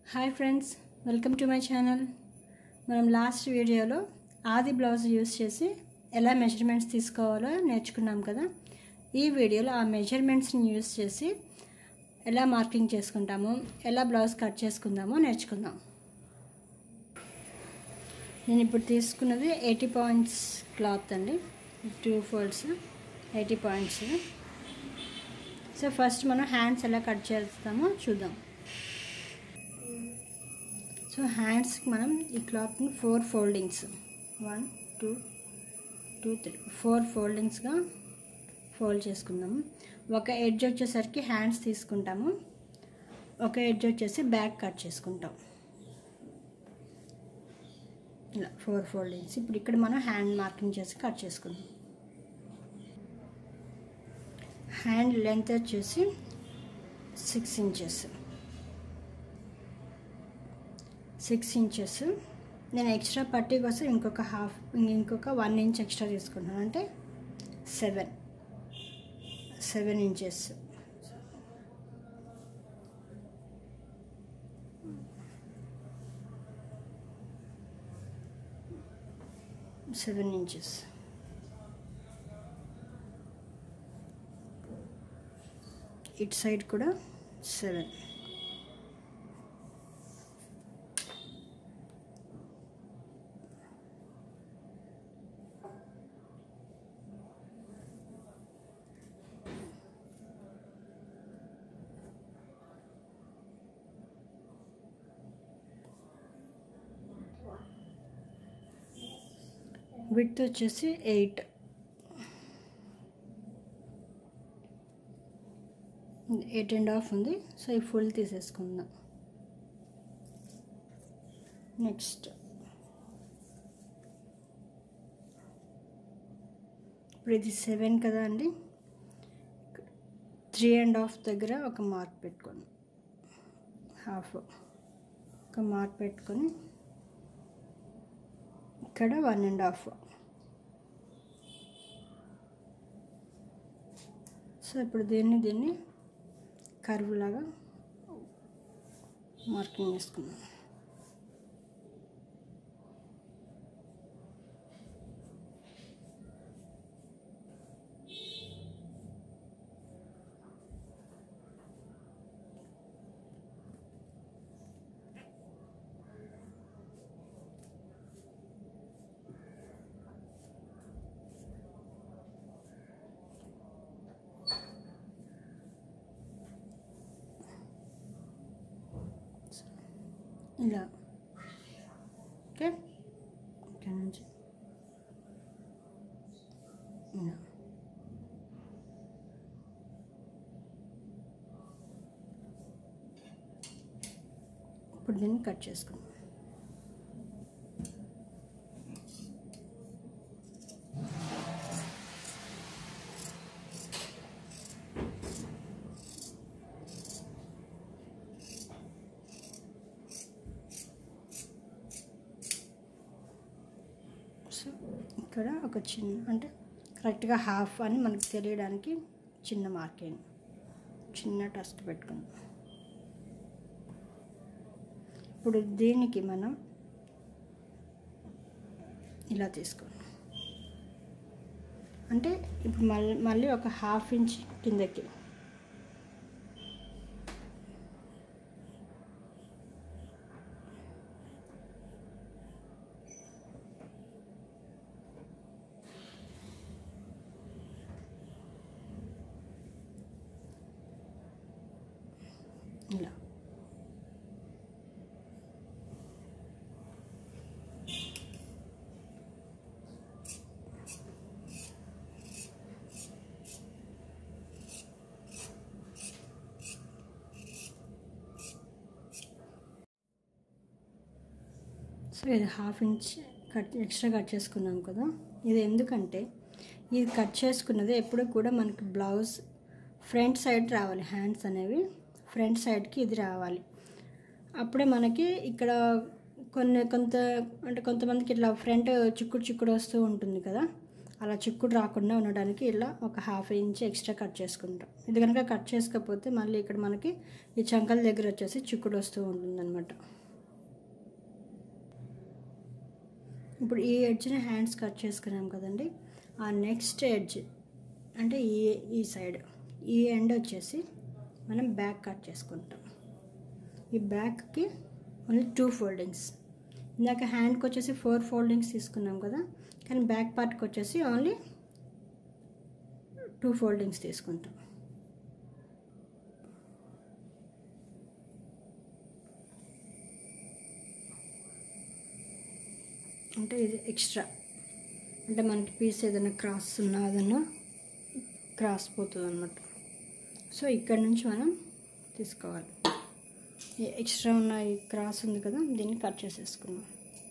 hi friends welcome to my channel మనం last వీడియోలో ఆది బ్లౌజ్ యూస్ చేసి ఎలా మెజర్మెంట్స్ తీసుకోవాలో నేర్చుకున్నాం కదా ఈ వీడియోలో ఆ మెజర్మెంట్స్ని యూస్ చేసి ఎలా మార్కింగ్ చేసుకుంటామో ఎలా బ్లౌజ్ కట్ చేసుకుందామో నేర్చుకుందాం నేను ఇప్పుడు తీసుకున్నది ఎయిటీ పాయింట్స్ క్లాత్ అండి two folds eighty points so first మనం హ్యాండ్స్ ఎలా కట్ చేస్తామో చూద్దాం సో హ్యాండ్స్కి మనం ఈ క్లాత్ని four foldings one two two three four ఫోల్డింగ్స్గా ఫోల్డ్ చేసుకుందాము ఒక ఎడ్జ్ వచ్చేసరికి హ్యాండ్స్ తీసుకుంటాము ఒక ఎడ్జ్ వచ్చేసి బ్యాక్ కట్ చేసుకుంటాం ఇలా ఫోర్ ఫోల్డింగ్స్ ఇప్పుడు ఇక్కడ మనం హ్యాండ్ మార్కింగ్ చేసి కట్ చేసుకుందాం హ్యాండ్ లెంత్ వచ్చేసి సిక్స్ ఇంచెస్ సిక్స్ ఇంచెస్ నేను ఎక్స్ట్రా పట్టీ కోసం ఇంకొక హాఫ్ ఇంకొక వన్ ఇంచ్ ఎక్స్ట్రా తీసుకుంటాను అంటే seven seven inches seven inches it side కూడా సెవెన్ విత్ వచ్చేసి ఎయిట్ ఎయిట్ అండ్ హాఫ్ ఉంది సో ఈ ఫుల్ తీసేసుకుందాం నెక్స్ట్ ఇప్పుడు ఇది సెవెన్ కదా అండి త్రీ అండ్ హాఫ్ దగ్గర ఒక మార్క్ పెట్టుకోండి హాఫ్ ఒక మార్క్ పెట్టుకొని ఇక్కడ వన్ అండ్ హాఫ్ సో ఇప్పుడు దీన్ని దీన్ని కర్వ్ లాగా మార్కింగ్ చేసుకున్నాం ఇలా ఓకే ఇక్కడ నుంచి ఇలా ఇప్పుడు దీన్ని కట్ చేసుకుందాం సో ఇక్కడ ఒక చిన్న అంటే కరెక్ట్గా హాఫ్ అని మనకు తెలియడానికి చిన్న మార్కింగ్ చిన్న టస్ట్ పెట్టుకుందాం ఇప్పుడు దీనికి మనం ఇలా తీసుకోండి అంటే ఇప్పుడు మళ్ళీ మళ్ళీ ఒక హాఫ్ ఇంచ్ కిందకి ఇలా సో ఇది half inch cut extra cut చేసుకున్నాం కదా ఇది ఎందుకంటే ఇది కట్ చేసుకున్నది ఎప్పుడు కూడా మనకి బ్లౌజ్ ఫ్రంట్ సైడ్ రావాలి హ్యాండ్స్ అనేవి ఫ్రంట్ సైడ్కి ఇది రావాలి అప్పుడే మనకి ఇక్కడ కొన్ని కొంత అంటే కొంతమందికి ఇట్లా ఫ్రంట్ చిక్కుడు చిక్కుడు వస్తూ ఉంటుంది కదా అలా చిక్కుడు రాకుండా ఉండడానికి ఇలా ఒక హాఫ్ ఇంచ్ ఎక్స్ట్రా కట్ చేసుకుంటాం ఇది కనుక కట్ చేసుకోకపోతే మళ్ళీ ఇక్కడ మనకి ఈ చంకల దగ్గర వచ్చేసి చిక్కుడు వస్తూ ఉంటుందన్నమాట ఇప్పుడు ఈ ఎడ్జ్ని హ్యాండ్స్ కట్ చేసుకున్నాం కదండి ఆ నెక్స్ట్ ఎడ్జ్ అంటే ఈ ఈ సైడ్ ఈ ఎండ్ వచ్చేసి మనం బ్యాక్ కట్ చేసుకుంటాం ఈ బ్యాక్కి ఓన్లీ టూ ఫోల్డింగ్స్ ఇందాక హ్యాండ్కి వచ్చేసి ఫోర్ ఫోల్డింగ్స్ తీసుకున్నాం కదా కానీ బ్యాక్ పార్ట్కి వచ్చేసి ఓన్లీ టూ ఫోల్డింగ్స్ తీసుకుంటాం అంటే ఇది ఎక్స్ట్రా అంటే మనకి పీస్ ఏదైనా క్రాస్ ఉన్నా అదన్నా క్రాస్ పోతుంది అనమాట సో ఇక్కడ నుంచి మనం తీసుకోవాలి ఈ ఎక్స్ట్రా ఉన్న ఈ క్రాస్ ఉంది కదా దీన్ని కట్ చేసేసుకున్నాం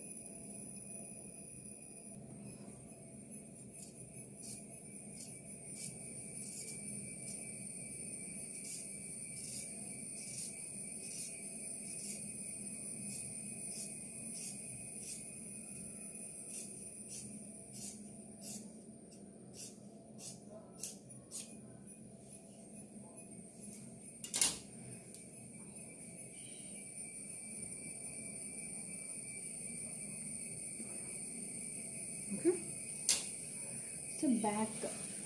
ఓకే సో బ్యాక్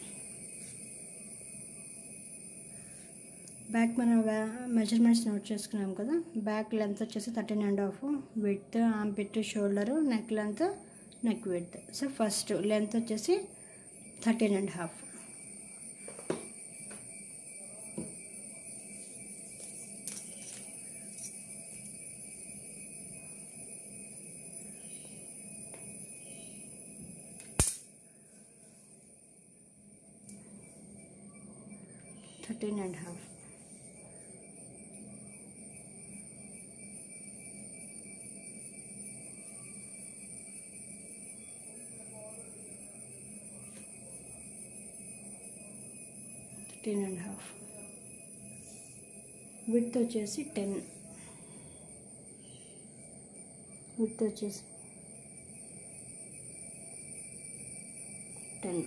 బ్యాక్ మనం మెజర్మెంట్స్ నోట్ చేసుకున్నాం కదా బ్యాక్ లెంత్ వచ్చేసి thirteen and half width armpit shoulder neck length neck width so first length వచ్చేసి thirteen and half thirteen and half thirteen and half width వచ్చేసి ten width వచ్చేసి ten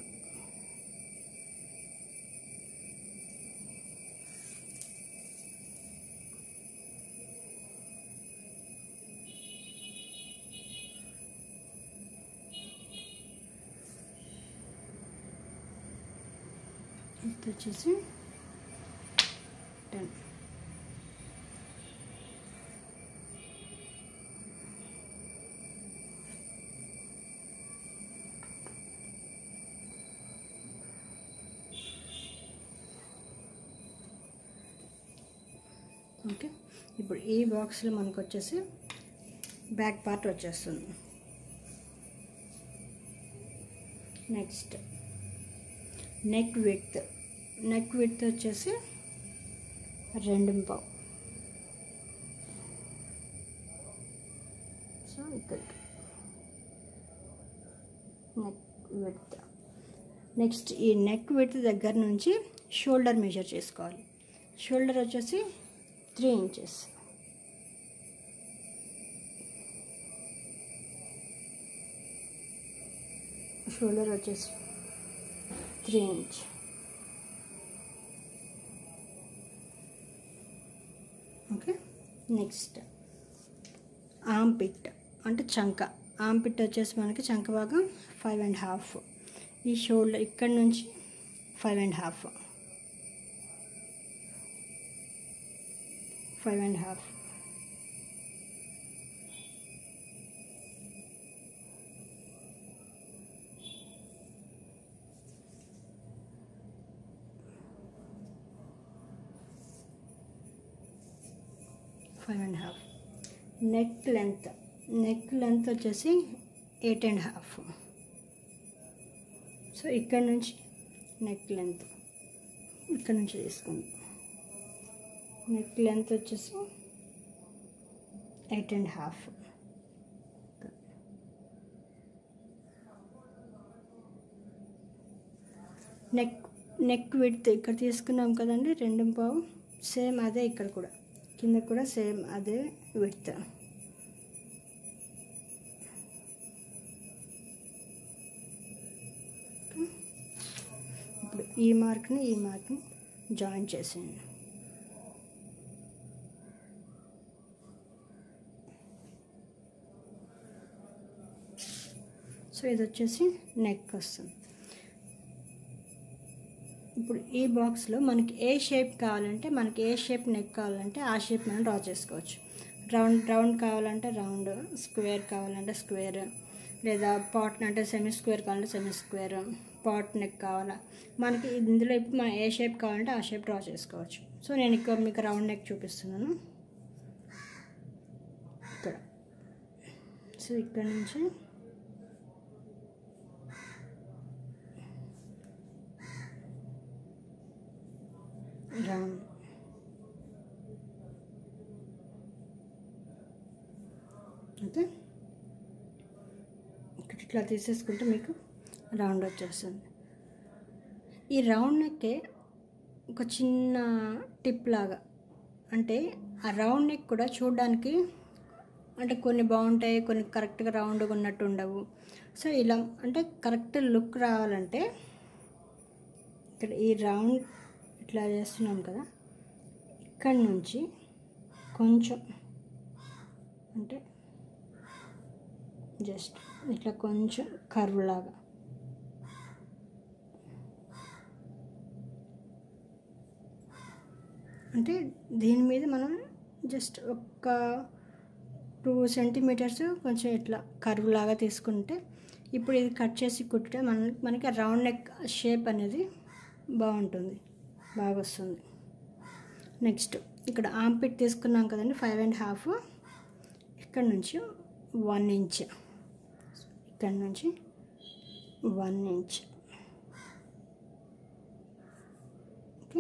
ఇది వచ్చేసి ten okay ఇప్పుడు ఈ బాక్స్లో మనకు వచ్చేసి బ్యాక్ పార్ట్ వచ్చేస్తుంది next neck width neck width వచ్చేసి రెండు పావు సో ఇక్కడ నెక్ విత్ నెక్స్ట్ ఈ నెక్ విత్ దగ్గర నుంచి షోల్డర్ మెజర్ చేసుకోవాలి షోల్డర్ వచ్చేసి త్రీ ఇంచెస్ షోల్డర్ వచ్చేసి three inch okay next armpit అంటే చంక ఆమ్ పిట్ వచ్చేసి మనకి చంక భాగం ఫైవ్ అండ్ హాఫ్ ఈ షోల్డర్ ఇక్కడ నుంచి five and half five and half five and half neck length neck length వచ్చేసి ఎయిట్ అండ్ హాఫ్ సో ఇక్కడ నుంచి నెక్ లెంత్ ఇక్కడ నుంచి తీసుకుంది నెక్ లెంత్ వచ్చేసి eight and half neck neck width ఇక్కడ తీసుకున్నాం కదండి రెండు పావు సేమ్ అదే ఇక్కడ కూడా కింద కూడా సేమ్ అదే విడ్త్ ఈ మార్క్ని ఈ మార్క్ని జాయిన్ చేసేయండి సో ఇది వచ్చేసి నెక్ వస్తుంది ఇప్పుడు ఈ బాక్స్లో మనకి ఏ షేప్ కావాలంటే మనకి ఏ షేప్ నెక్ కావాలంటే ఆ షేప్ మనం డ్రా చేసుకోవచ్చు రౌండ్ రౌండ్ కావాలంటే రౌండ్ స్క్వేర్ కావాలంటే స్క్వేర్ లేదా పాట్ అంటే సెమీ స్క్వేర్ కావాలంటే సెమీ స్క్వేర్ పాట్ నెక్ కావాలా మనకి ఇందులో ఇప్పుడు మనం ఏ షేప్ కావాలంటే ఆ షేప్ డ్రా చేసుకోవచ్చు సో నేను ఇక్కడ మీకు రౌండ్ నెక్ చూపిస్తున్నాను ఇక్కడ సో ఇక్కడ నుంచి రౌండ్ ఓకే ఇక్కడ ఇట్లా తీసేసుకుంటే మీకు రౌండ్ వచ్చేస్తుంది ఈ రౌండ్ నెక్కే ఒక చిన్న టిప్ లాగా అంటే ఆ రౌండ్ నెక్ కూడా చూడడానికి అంటే కొన్ని బాగుంటాయి కొన్ని కరెక్ట్గా రౌండ్గా ఉన్నట్టు ఉండవు సో ఇలా అంటే కరెక్ట్ లుక్ రావాలంటే ఇక్కడ ఈ రౌండ్ ఇట్లా చేస్తున్నాం కదా ఇక్కడ నుంచి కొంచెం అంటే జస్ట్ ఇట్లా కొంచెం కర్వ్ లాగా అంటే దీని మీద మనం జస్ట్ ఒక టూ సెంటీమీటర్స్ కొంచెం ఇట్లా కర్వ్ లాగా తీసుకుంటే ఇప్పుడు ఇది కట్ చేసి కుట్టితే మన మనకి రౌండ్ నెక్ షేప్ అనేది బాగుంటుంది బాగా వస్తుంది నెక్స్ట్ ఇక్కడ ఆంపిట్ తీసుకున్నాం కదండి ఫైవ్ అండ్ హాఫ్ ఇక్కడ నుంచి వన్ ఇంచ్ ఇక్కడ నుంచి వన్ ఇంచ్ ఓకే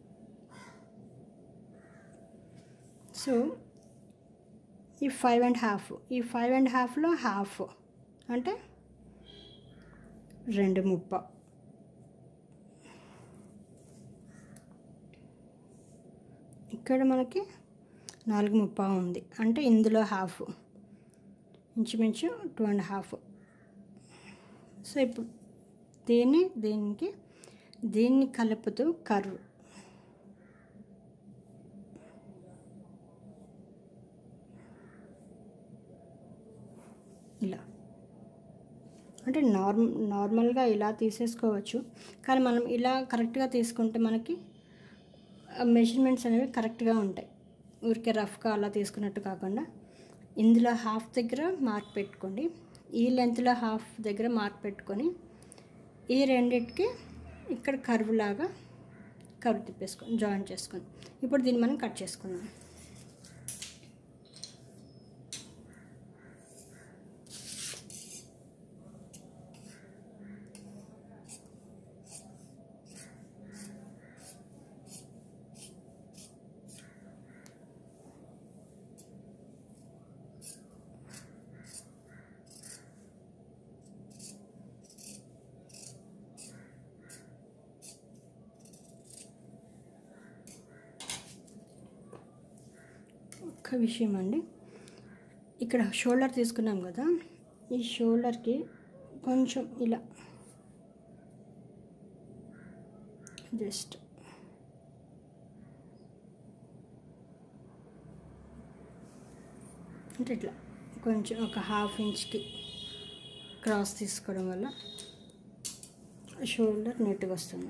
సో ఈ ఫైవ్ అండ్ హాఫ్ ఈ ఫైవ్ అండ్ హాఫ్లో హాఫ్ అంటే రెండు ముప్ప ఇక్కడ మనకి నాలుగు ముప్ప ఉంది అంటే ఇందులో హాఫ్ ఇంచుమించు టూ అండ్ హాఫ్ సో ఇప్పుడు దీన్ని దీనికి దీన్ని కలుపుతూ కర్వ్ ఇలా అంటే నార్మ్ నార్మల్గా ఇలా తీసేసుకోవచ్చు కానీ మనం ఇలా కరెక్ట్గా తీసుకుంటే మనకి మెజర్మెంట్స్ అనేవి కరెక్ట్గా ఉంటాయి ఊరికే రఫ్గా అలా తీసుకున్నట్టు కాకుండా ఇందులో హాఫ్ దగ్గర మార్క్ పెట్టుకోండి ఈ లెంత్లో హాఫ్ దగ్గర మార్క్ పెట్టుకొని ఈ రెండిటికి ఇక్కడ కర్వ్ లాగా కర్వ్ తిప్పేసుకొని జాయిన్ చేసుకొని ఇప్పుడు దీన్ని మనం కట్ చేసుకుందాం ఒక్క విషయం అండి ఇక్కడ షోల్డర్ తీసుకున్నాం కదా ఈ షోల్డర్కి కొంచెం ఇలా జస్ట్ అంటే ఇట్లా కొంచెం ఒక హాఫ్ ఇంచ్కి క్రాస్ తీసుకోవడం వల్ల షోల్డర్ నీట్గా వస్తుంది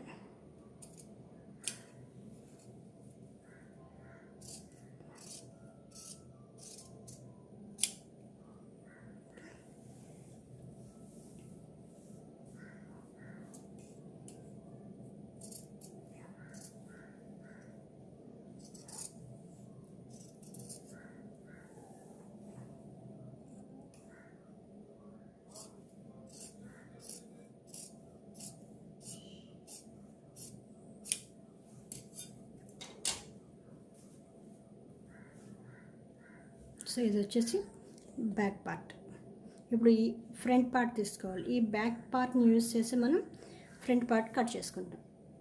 సో ఇది వచ్చేసి బ్యాక్ పార్ట్ ఇప్పుడు ఈ ఫ్రంట్ పార్ట్ తీసుకోవాలి ఈ బ్యాక్ పార్ట్ని యూజ్ చేసి మనం ఫ్రంట్ పార్ట్ కట్ చేసుకుంటాం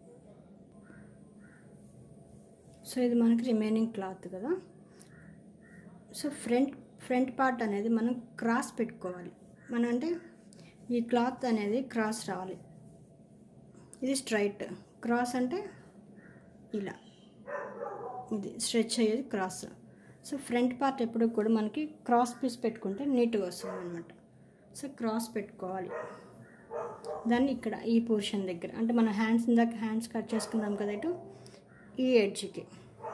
సో ఇది మనకి రిమైనింగ్ క్లాత్ కదా సో ఫ్రంట్ ఫ్రంట్ పార్ట్ అనేది మనం క్రాస్ పెట్టుకోవాలి మనం అంటే ఈ క్లాత్ అనేది క్రాస్ రావాలి ఇది స్ట్రైట్ క్రాస్ అంటే ఇలా ఇది స్ట్రెచ్ అయ్యేది క్రాస్ సో ఫ్రంట్ పార్ట్ ఎప్పుడు కూడా మనకి క్రాస్ పీస్ పెట్టుకుంటే నీట్గా వస్తుంది అనమాట సో క్రాస్ పెట్టుకోవాలి దాన్ని ఇక్కడ ఈ పోర్షన్ దగ్గర అంటే మన హ్యాండ్స్ ఇందాక హ్యాండ్స్ కట్ చేసుకున్నాం కదా ఇటు ఈ ఎడ్జ్కి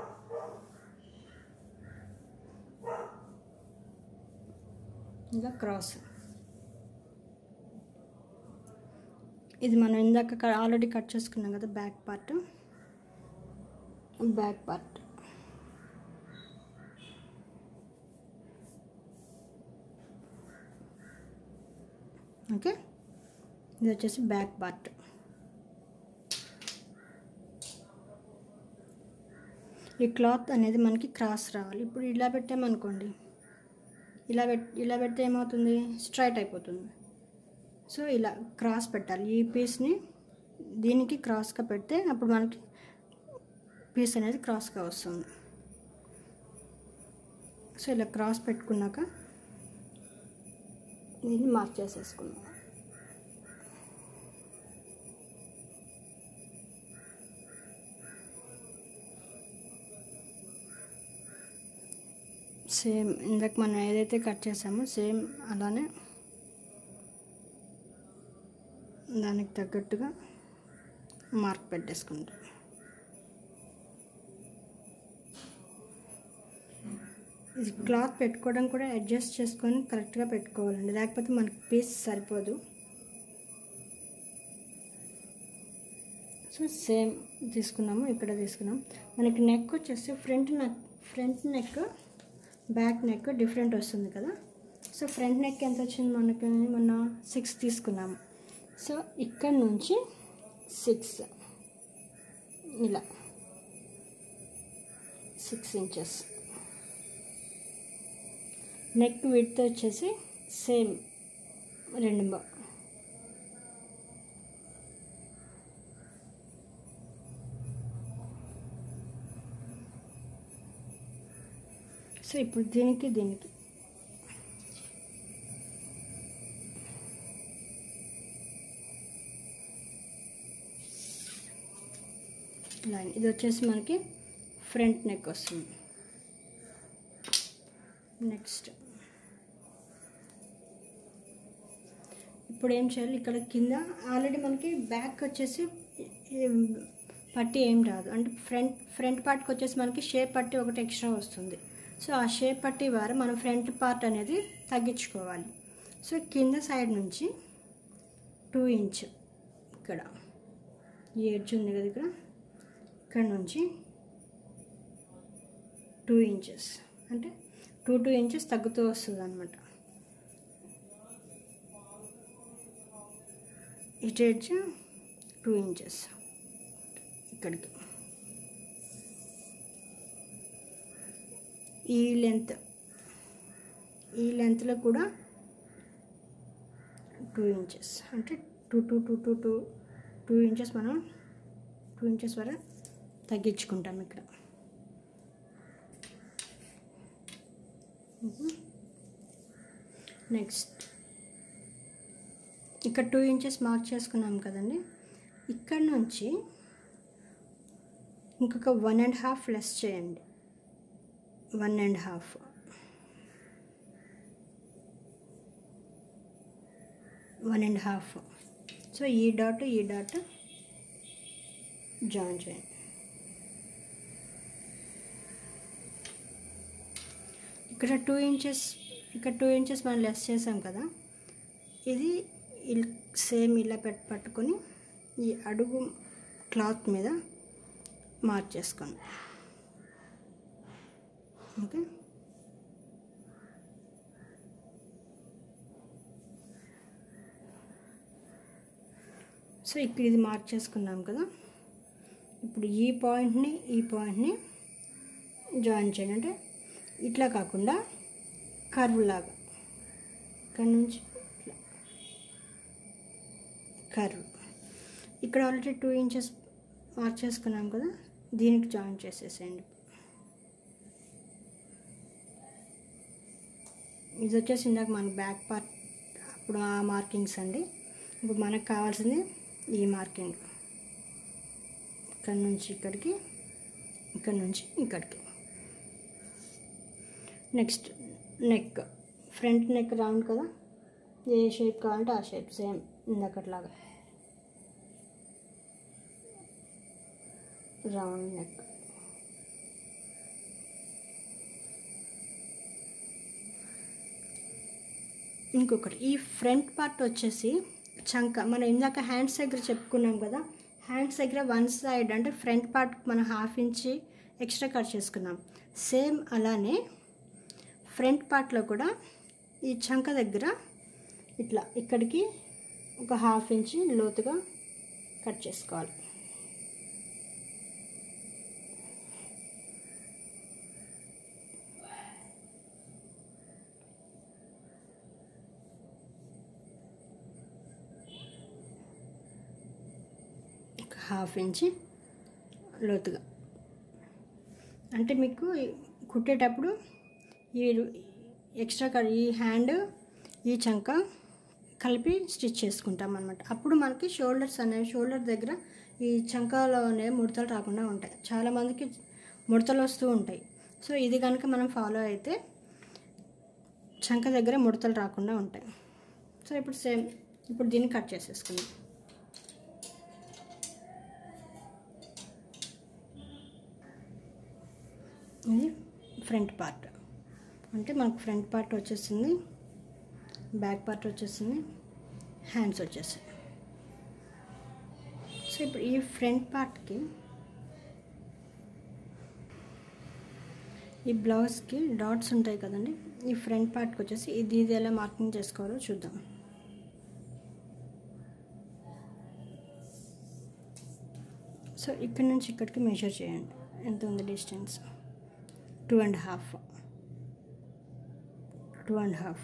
ఇంకా క్రాస్ ఇది మనం ఇందాక ఆల్రెడీ కట్ చేసుకున్నాం కదా back part back part okay ఇది వచ్చేసి బ్యాక్ పార్ట్ ఈ క్లాత్ అనేది మనకి క్రాస్ రావాలి ఇప్పుడు ఇలా పెట్టామనుకోండి ఇలా పెట్ ఇలా పెడితే ఏమవుతుంది స్ట్రైట్ అయిపోతుంది సో ఇలా క్రాస్ పెట్టాలి ఈ పీస్ని దీనికి క్రాస్గా పెడితే అప్పుడు మనకి పీస్ అనేది క్రాస్గా వస్తుంది సో ఇలా క్రాస్ పెట్టుకున్నాక దీన్ని మార్క్ చేసేసుకున్నాం సేమ్ ఇందాక మనం ఏదైతే కట్ చేసామో సేమ్ అలానే దానికి తగ్గట్టుగా మార్క్ పెట్టేసుకుంటాం ఇది క్లాత్ పెట్టుకోవడం కూడా అడ్జస్ట్ చేసుకొని కరెక్ట్గా పెట్టుకోవాలండి లేకపోతే మనకి పీస్ సరిపోదు సో సేమ్ తీసుకున్నాము ఇక్కడ తీసుకున్నాం మనకి నెక్ వచ్చేసి front neck front neck back neck different వస్తుంది కదా సో ఫ్రంట్ నెక్ ఎంత వచ్చింది మనకి మొన్న సిక్స్ తీసుకున్నాము సో ఇక్కడ నుంచి సిక్స్ ఇలా సిక్స్ ఇంచెస్ నెక్ విడ్త్ వచ్చేసి సేమ్ రెండు బా సో ఇప్పుడు దీనికి దీనికి లైన్ ఇది వచ్చేసి మనకి ఫ్రంట్ నెక్ వస్తుంది నెక్స్ట్ ఇప్పుడు ఏం చేయాలి ఇక్కడ కింద ఆల్రెడీ మనకి బ్యాక్ వచ్చేసి ఏం- పట్టి ఏం రాదు అంటే ఫ్రంట్ ఫ్రంట్ పార్ట్కి వచ్చేసి మనకి షేప్ పట్టి ఒకటి ఎక్స్ట్రా వస్తుంది సో ఆ షేప్ పట్టి వారు మనం ఫ్రంట్ పార్ట్ అనేది తగ్గించుకోవాలి సో కింద సైడ్ నుంచి టూ ఇంచ్ ఇక్కడ ఈ ఎడ్జ్ ఉంది కదా ఇక్కడ ఇక్కడ నుంచి టూ ఇంచెస్ అంటే టూ టూ ఇంచెస్ తగ్గుతూ వస్తుంది అనమాట ఇటు ఎడ్జ్ టూ ఇంచెస్ ఇక్కడికి ఈ లెంత్ ఈ లెంత్లో కూడా టూ ఇంచెస్ అంటే two two two two two two inches మనం టూ ఇంచెస్ వరకు తగ్గించుకుంటాం ఇక్కడ నెక్స్ట్ ఇక్కడ టూ ఇంచెస్ మార్క్ చేసుకున్నాం కదండి ఇక్కడ నుంచి ఇంకొక వన్ అండ్ హాఫ్ లెస్ చేయండి one and half one and half so ఈ డాట్ ఈ డాట్ జాయిన్ చేయండి ఇక్కడ టూ ఇంచెస్ ఇక్కడ టూ ఇంచెస్ మనం లెస్ చేసాం కదా ఇది ఇల్- సేమ్ ఇలా పెట్ పట్టుకొని ఈ అడుగు క్లాత్ మీద మార్క్ చేసుకోండి ఓకే సో ఇక్కడ ఇది మార్క్ చేసుకున్నాం కదా ఇప్పుడు ఈ పాయింట్ని ఈ పాయింట్ని జాయిన్ చేయండి అంటే ఇట్లా కాకుండా కర్వ్ లాగా ఇక్కడ నుంచి ఇట్లా కర్వ్ ఇక్కడ ఆల్రెడీ టూ ఇంచెస్ మార్క్ చేసుకున్నాం కదా దీనికి జాయిన్ చేసేసేయండి ఇది వచ్చేసి ఇందాక మన బ్యాక్ పార్ట్ అప్పుడు ఆ మార్కింగ్స్ అండి ఇప్పుడు మనకు కావాల్సింది ఈ మార్కింగ్ ఇక్కడ నుంచి ఇక్కడికి ఇక్కడ నుంచి ఇక్కడికి next neck front neck round కదా ఏ షేప్ కావాలంటే ఆ షేప్ సేమ్ ఇందకట్లాగా రౌండ్ నెక్ ఇంకొకటి ఈ ఫ్రంట్ పార్ట్ వచ్చేసి చంక మనం ఇందాక హ్యాండ్స్ దగ్గర చెప్పుకున్నాం కదా హ్యాండ్స్ దగ్గర వన్ సైడ్ అంటే ఫ్రంట్ పార్ట్ మనం హాఫ్ ఇంచి ఎక్స్ట్రా కట్ చేసుకున్నాం సేమ్ అలానే ఫ్రంట్ పార్ట్లో కూడా ఈ చంక దగ్గర ఇట్లా ఇక్కడికి ఒక హాఫ్ ఇంచి లోతుగా కట్ చేసుకోవాలి ఒక హాఫ్ ఇంచి లోతుగా అంటే మీకు కుట్టేటప్పుడు ఈ ఎక్స్ట్రా కట్ ఈ హ్యాండ్ ఈ చంక కలిపి స్టిచ్ చేసుకుంటాం అనమాట అప్పుడు మనకి షోల్డర్స్ అనేవి షోల్డర్ దగ్గర ఈ చంకలోనే ముడతలు రాకుండా ఉంటాయి చాలామందికి ముడతలు వస్తూ ఉంటాయి సో ఇది కనుక మనం ఫాలో అయితే చంక దగ్గర ముడతలు రాకుండా ఉంటాయి సో ఇప్పుడు సేమ్ ఇప్పుడు దీన్ని కట్ చేసేసుకుందాం ఇది ఫ్రంట్ పార్ట్ అంటే మనకు ఫ్రంట్ పార్ట్ వచ్చేసింది బ్యాక్ పార్ట్ వచ్చేసింది హ్యాండ్స్ వచ్చేసాయి సో ఇప్పుడు ఈ ఫ్రంట్ పార్ట్కి ఈ బ్లౌజ్కి డాట్స్ ఉంటాయి కదండి ఈ ఫ్రంట్ పార్ట్కి వచ్చేసి ఇది ఇది ఎలా మార్కింగ్ చేసుకోవాలో చూద్దాం సో ఇక్కడ నుంచి ఇక్కడికి మెజర్ చేయండి ఎంత ఉంది distance two and half two and half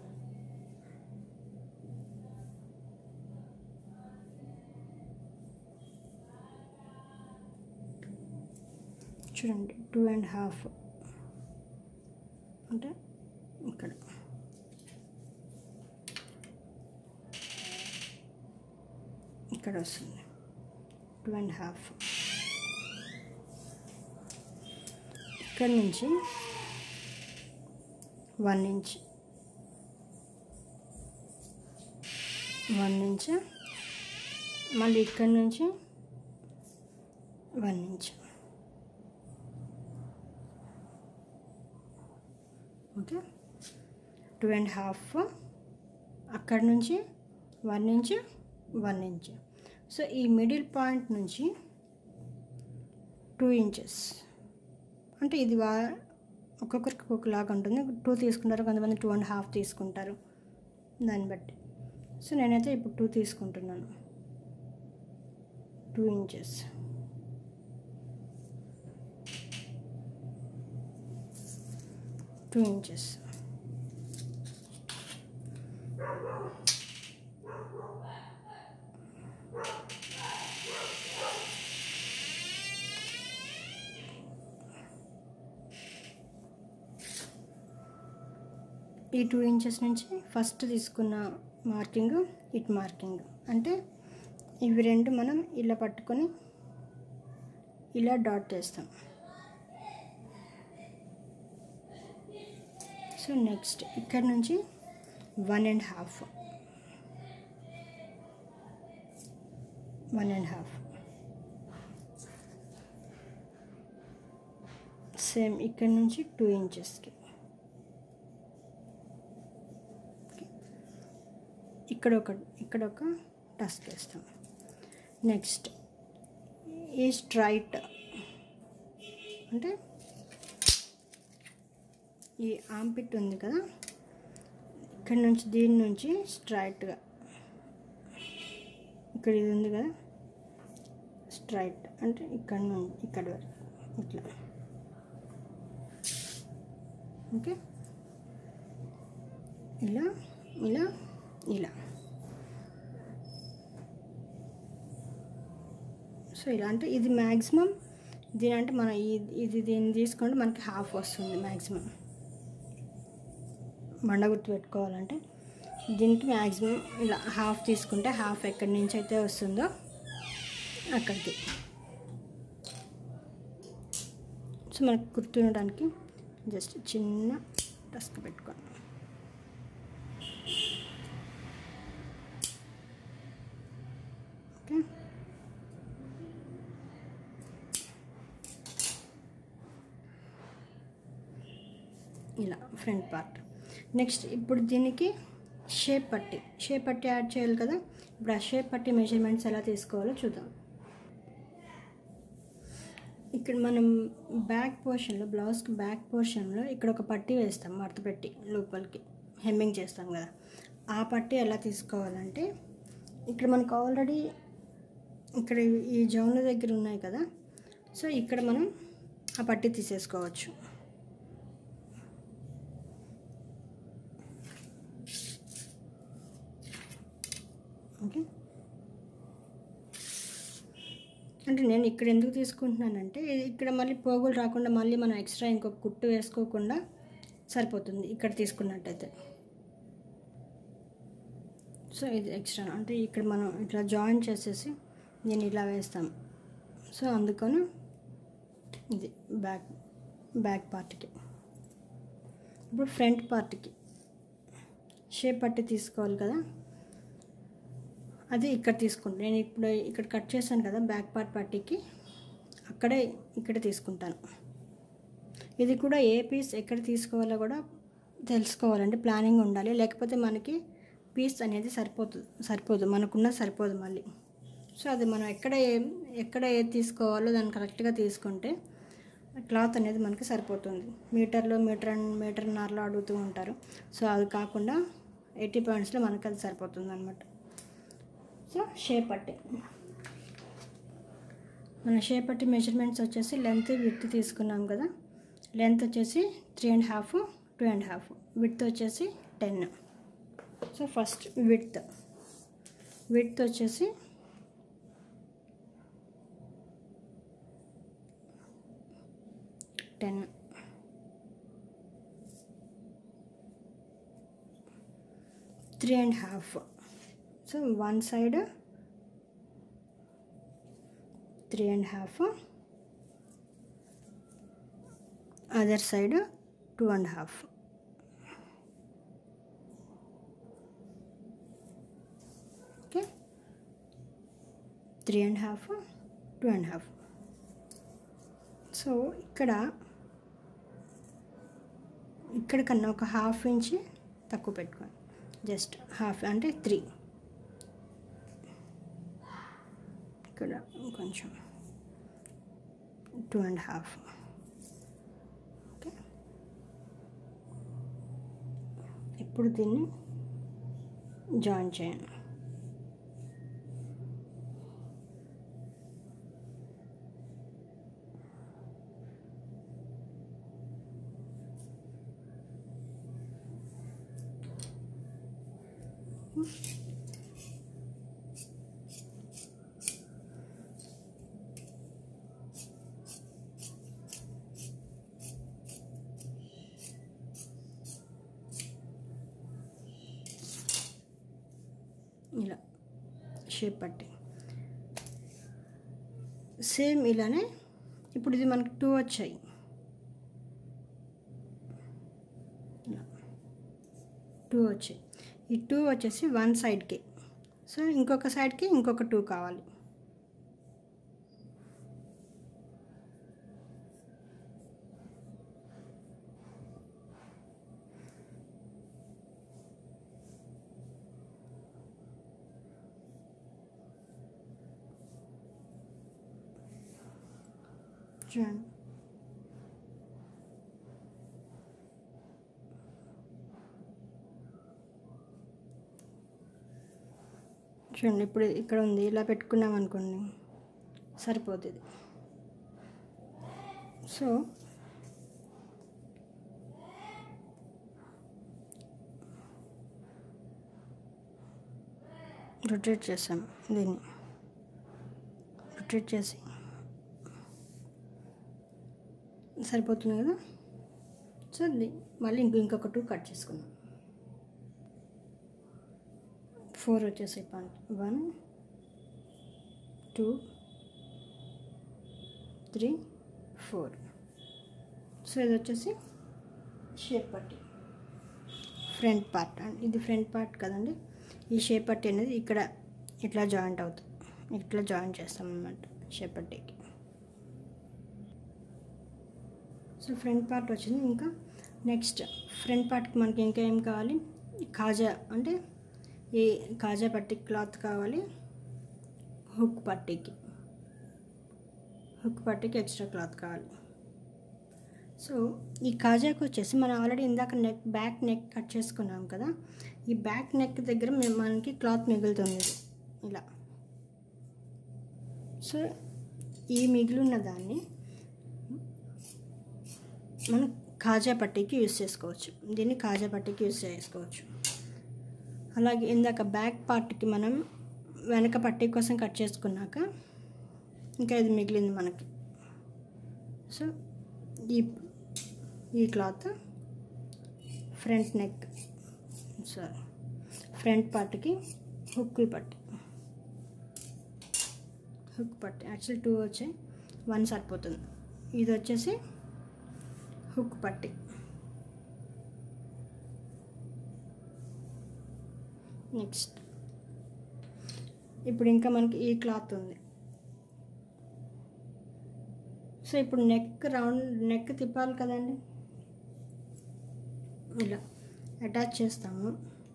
చూడండి టూ అండ్ హాఫ్ అంటే ఇక్కడ ఇక్కడ వస్తుంది టూ అండ్ హాఫ్ ఇక్కడ నుంచి వన్ ఇంచ్ వన్ ఇంచ్ మళ్ళీ ఇక్కడ నుంచి one inch okay two and half అక్కడ నుంచి one inch one inch so ఈ మిడిల్ పాయింట్ నుంచి టూ ఇంచెస్ అంటే ఇది వా ఒక్కొక్కరికి ఒక్కొక్కలాగా ఉంటుంది టూ తీసుకుంటారు కొంతమంది టూ అండ్ హాఫ్ తీసుకుంటారు దాన్ని బట్టి సో నేనైతే ఇప్పుడు టూ తీసుకుంటున్నాను టూ ఇంచెస్ టూ ఇంచెస్ ఈ టూ ఇంచెస్ నుంచి ఫస్ట్ తీసుకున్న మార్కింగ్ ఇట్ మార్కింగ్ అంటే ఇవి రెండు మనం ఇలా పట్టుకొని ఇలా డాట్ చేస్తాం సో నెక్స్ట్ ఇక్కడ నుంచి one and half one and half same ఇక్కడ నుంచి టూ ఇంచెస్కి ఇక్కడ ఒక ఇక్కడ ఒక టస్క్ వేస్తాం నెక్స్ట్ ఈ స్ట్రైట్ అంటే ఈ ఆంపిట్ ఉంది కదా ఇక్కడ నుంచి దీని నుంచి స్ట్రైట్గా ఇక్కడ ఇది ఉంది కదా స్ట్రైట్ అంటే ఇక్కడ నుండి ఇక్కడ వరకు ఇట్లా ఓకే ఇలా ఇలా ఇలా సో ఇలా అంటే ఇది మ్యాక్సిమం దీని అంటే మనం ఇది ఇది దీన్ని తీసుకుంటే మనకి హాఫ్ వస్తుంది మ్యాక్సిమం మండ గుర్తు పెట్టుకోవాలంటే దీనికి మ్యాక్సిమం ఇలా హాఫ్ తీసుకుంటే హాఫ్ ఎక్కడి నుంచి అయితే వస్తుందో అక్కడికి సో మనకు గుర్తుండడానికి జస్ట్ చిన్న డస్క్ పెట్టుకోండి ఓకే ఇలా ఫ్రంట్ పార్ట్ నెక్స్ట్ ఇప్పుడు దీనికి షేప్ పట్టి షేప్ పట్టి యాడ్ చేయాలి కదా ఇప్పుడు ఆ షేప్ పట్టి మెజర్మెంట్స్ ఎలా తీసుకోవాలో చూద్దాం ఇక్కడ మనం బ్యాక్ పోర్షన్లో బ్లౌజ్కి బ్యాక్ పోర్షన్లో ఇక్కడ ఒక పట్టి వేస్తాం మడత పెట్టి లోపలికి హెమ్మింగ్ చేస్తాం కదా ఆ పట్టి ఎలా తీసుకోవాలంటే ఇక్కడ మనకు ఆల్రెడీ ఇక్కడ ఈ జౌన్ల దగ్గర ఉన్నాయి కదా సో ఇక్కడ మనం ఆ పట్టి తీసేసుకోవచ్చు ఓకే అంటే నేను ఇక్కడ ఎందుకు తీసుకుంటున్నానంటే ఇది ఇక్కడ మళ్ళీ పోగులు రాకుండా మళ్ళీ మనం ఎక్స్ట్రా ఇంకొక కుట్టు వేసుకోకుండా సరిపోతుంది ఇక్కడ తీసుకున్నట్టయితే సో ఇది ఎక్స్ట్రా అంటే ఇక్కడ మనం ఇట్లా జాయిన్ చేసేసి నేను ఇలా వేస్తాం సో అందుకని ఇది బ్యాక్ బ్యాక్ పార్ట్కి ఇప్పుడు ఫ్రంట్ పార్ట్కి షేప్ పట్టి తీసుకోవాలి కదా అది ఇక్కడ తీసుకుంటాను నేను ఇప్పుడు ఇక్కడ కట్ చేశాను కదా బ్యాక్ పార్ట్ పట్టికి అక్కడే ఇక్కడ తీసుకుంటాను ఇది కూడా ఏ పీస్ ఎక్కడ తీసుకోవాలో కూడా తెలుసుకోవాలంటే ప్లానింగ్ ఉండాలి లేకపోతే మనకి పీస్ అనేది సరిపోతుంది సరిపోదు మనకున్న సరిపోదు మళ్ళీ సో అది మనం ఎక్కడ ఏ ఎక్కడ ఏది తీసుకోవాలో దాన్ని కరెక్ట్గా తీసుకుంటే క్లాత్ అనేది మనకి సరిపోతుంది మీటర్లో మీటర్ అండ్ మీటర్న్నరలో అడుగుతూ ఉంటారు సో అది కాకుండా ఎయిటీ పాయింట్స్లో మనకి అది సరిపోతుంది అనమాట సో షేప్ పట్టి మన షేప్ పట్టి మెజర్మెంట్స్ వచ్చేసి లెంత్ విత్ తీసుకున్నాం కదా లెంత్ వచ్చేసి three and half two and half width వచ్చేసి ten so first width width వచ్చేసి ten three and half so one side three and half other side two and half okay three and half two and half so ఇక్కడ ఇక్కడ కన్నా ఒక half inch తక్కువ పెట్టుకోండి just half అంటే three ఇక్కడ కొంచెం టూ అండ్ హాఫ్ ఓకే ఇప్పుడు దీన్ని జాయిన్ చేయండి ఇలా షేప్ పట్టి సేమ్ ఇలానే ఇప్పుడు ఇది మనకి టూ వచ్చాయి టూ వచ్చాయి ఈ టూ వచ్చేసి వన్ సైడ్కి సో ఇంకొక సైడ్కి ఇంకొక టూ కావాలి చూడండి చూడండి ఇప్పుడు ఇక్కడ ఉంది ఇలా పెట్టుకున్నాం అనుకోండి సరిపోతుంది సో రొటేట్ చేసాం దీన్ని రొటేట్ చేసి సరిపోతుంది కదా సో ది- మళ్ళీ ఇంకో ఇంకొక టూ కట్ చేసుకుందాం ఫోర్ వచ్చేసి point one two three four so ఇది వచ్చేసి షేప్ పట్టి ఫ్రంట్ పార్ట్ అండ్ ఇది ఫ్రంట్ పార్ట్ కదండి ఈ షేప్ పట్టి అనేది ఇక్కడ ఇట్లా జాయింట్ అవుతుంది ఇట్లా జాయింట్ చేస్తాం అన్నమాట షేప్ పట్టీకి సో ఫ్రంట్ పార్ట్ వచ్చింది ఇంకా నెక్స్ట్ ఫ్రంట్ పార్ట్కి మనకి ఇంకా ఏం కావాలి కాజా అంటే ఈ కాజా పట్టి క్లాత్ కావాలి హుక్ పట్టీకి హుక్ పట్టీకి ఎక్స్ట్రా క్లాత్ కావాలి సో ఈ కాజాకి వచ్చేసి మనం ఆల్రెడీ ఇందాక నెక్ బ్యాక్ నెక్ కట్ చేసుకున్నాం కదా ఈ బ్యాక్ నెక్ దగ్గర మేము మనకి క్లాత్ మిగులుతుంది ఇలా సో ఈ మిగిలిన దాన్ని మనం కాజా పట్టీకి యూస్ చేసుకోవచ్చు దీన్ని కాజా పట్టీకి యూస్ చేసుకోవచ్చు అలాగే ఇందాక బ్యాక్ పార్ట్కి మనం వెనక పట్టీ కోసం కట్ చేసుకున్నాక ఇంకా ఇది మిగిలింది మనకి సో ఈ ఈ cloth front neck sorry front పార్ట్కి హుక్కులు పట్టి హుక్ పట్టి యాక్చువల్ టూ వచ్చాయి వన్ సరిపోతుంది ఇది వచ్చేసి హుక్ పట్టి నెక్స్ట్ ఇప్పుడు ఇంకా మనకి ఈ క్లాత్ ఉంది సో ఇప్పుడు నెక్ రౌండ్ నెక్ తిప్పాలి కదండి ఇలా అటాచ్ చేస్తాము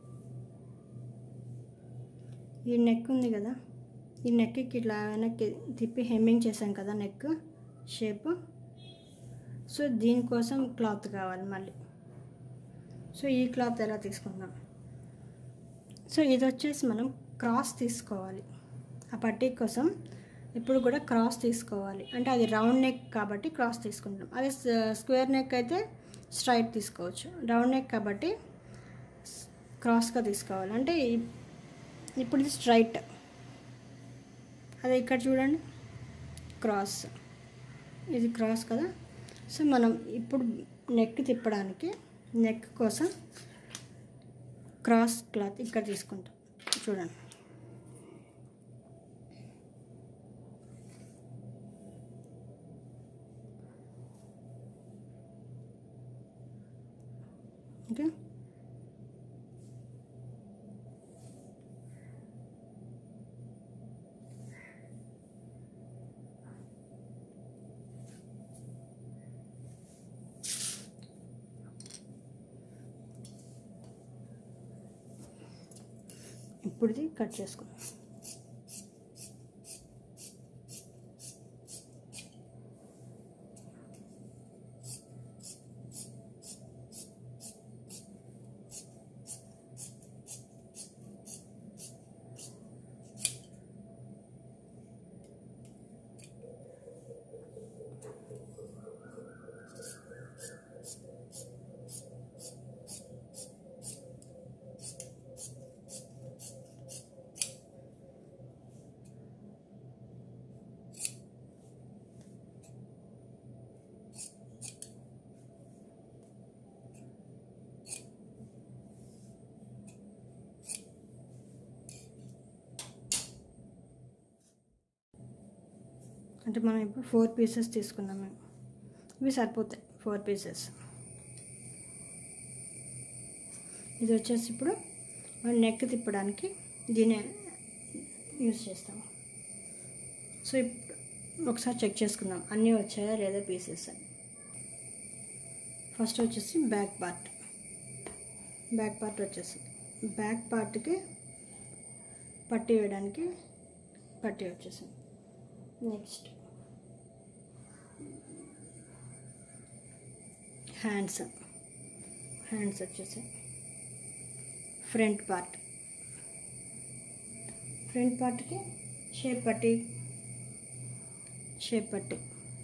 ఈ నెక్ ఉంది కదా ఈ నెక్కి ఇట్లా వెనక్కి తిప్పి హెమ్మింగ్ చేసాం కదా నెక్ షేప్ సో దీనికోసం క్లాత్ కావాలి మళ్ళీ సో ఈ క్లాత్ ఎలా తీసుకుందాం సో ఇది వచ్చేసి మనం క్రాస్ తీసుకోవాలి ఆ పట్టీ కోసం ఇప్పుడు కూడా క్రాస్ తీసుకోవాలి అంటే అది రౌండ్ నెక్ కాబట్టి క్రాస్ తీసుకుంటాం అదే స్క్వేర్ నెక్ అయితే స్ట్రైట్ తీసుకోవచ్చు రౌండ్ నెక్ కాబట్టి క్రాస్గా తీసుకోవాలి అంటే ఇప్పుడు ఇది స్ట్రైట్ అదే ఇక్కడ చూడండి క్రాస్ ఇది క్రాస్ కదా సో మనం ఇప్పుడు నెక్ తిప్పడానికి నెక్ కోసం క్రాస్ క్లాత్ ఇక్కడ తీసుకుంటాం చూడండి ఓకే ఇప్పుడుది కట్ చేసుకుందాం అంటే మనం ఇప్పుడు ఫోర్ పీసెస్ తీసుకున్నాం మేము ఇవి సరిపోతాయి ఫోర్ పీసెస్ ఇది వచ్చేసి ఇప్పుడు మనం నెక్ తిప్పడానికి దీనే యూజ్ చేస్తాము సో ఇప్పుడు ఒకసారి చెక్ చేసుకుందాం అన్నీ వచ్చాయా లేదా పీసెస్ అని ఫస్ట్ వచ్చేసి బ్యాక్ పార్ట్ బ్యాక్ పార్ట్ వచ్చేసి బ్యాక్ పార్ట్కి పట్టి వేయడానికి పట్టి వచ్చేసింది నెక్స్ట్ హ్యాండ్స్ హ్యాండ్స్ వచ్చేసి ఫ్రంట్ పార్ట్ ఫ్రంట్ పార్ట్కి షేప్ పట్టి షేప్ పట్టి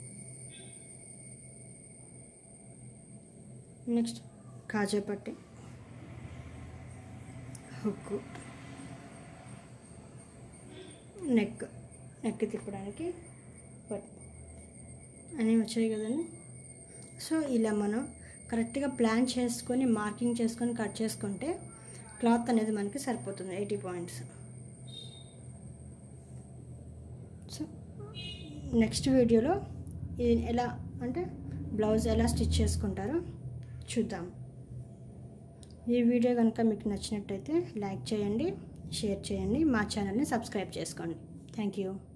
నెక్స్ట్ కాజా పట్టి హుక్కు నెక్ నెక్ తిప్పడానికి పట్ అన్నీ వచ్చాయి కదండి సో ఇలా మనం కరెక్ట్గా ప్లాన్ చేసుకొని మార్కింగ్ చేసుకొని కట్ చేసుకుంటే క్లాత్ అనేది మనకి సరిపోతుంది ఎయిటీ పాయింట్స్ సో నెక్స్ట్ వీడియోలో ఇది ఎలా అంటే బ్లౌజ్ ఎలా స్టిచ్ చేసుకుంటారో చూద్దాం ఈ వీడియో కనుక మీకు నచ్చినట్టయితే లైక్ చేయండి షేర్ చేయండి మా ఛానల్ని సబ్స్క్రైబ్ చేసుకోండి థ్యాంక్ యూ